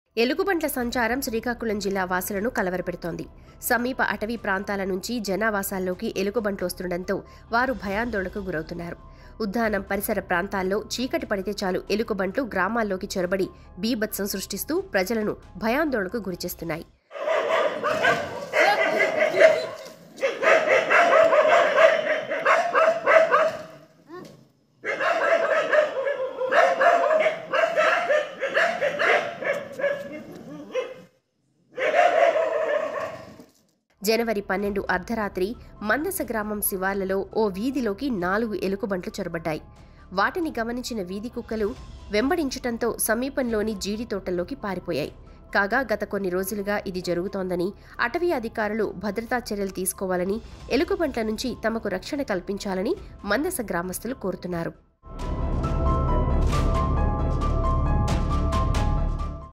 ఎలుగుబంట్ల సంచారం శ్రీకాకుళం జిల్లా వాసులను కలవరపెడుతోంది సమీప అటవీ ప్రాంతాల నుంచి జనావాసాల్లోకి ఎలుగుబంట్లు వస్తుండటంతో వారు భయాందోళనకు గురవుతున్నారు ఉద్దానం పరిసర ప్రాంతాల్లో చీకటి పడితే చాలు ఎలుగుబంట్లు గ్రామాల్లోకి చొరబడి బీభత్సం సృష్టిస్తూ ప్రజలను భయాందోళనకు గురిచేస్తున్నాయి జనవరి పన్నెండు అర్ధరాత్రి మందస గ్రామం శివార్లలో ఓ వీధిలోకి నాలుగు ఎలుకబంట్లు చొరబడ్డాయి వాటిని గమనించిన వీధి కుక్కలు వెంబడించటంతో సమీపంలోని జీడి తోటల్లోకి పారిపోయాయి కాగా గత కొన్ని రోజులుగా ఇది జరుగుతోందని అటవీ అధికారులు భద్రతా చర్యలు తీసుకోవాలని ఎలుకబంట్ల నుంచి తమకు రక్షణ కల్పించాలని మందస గ్రామస్తులు కోరుతున్నారు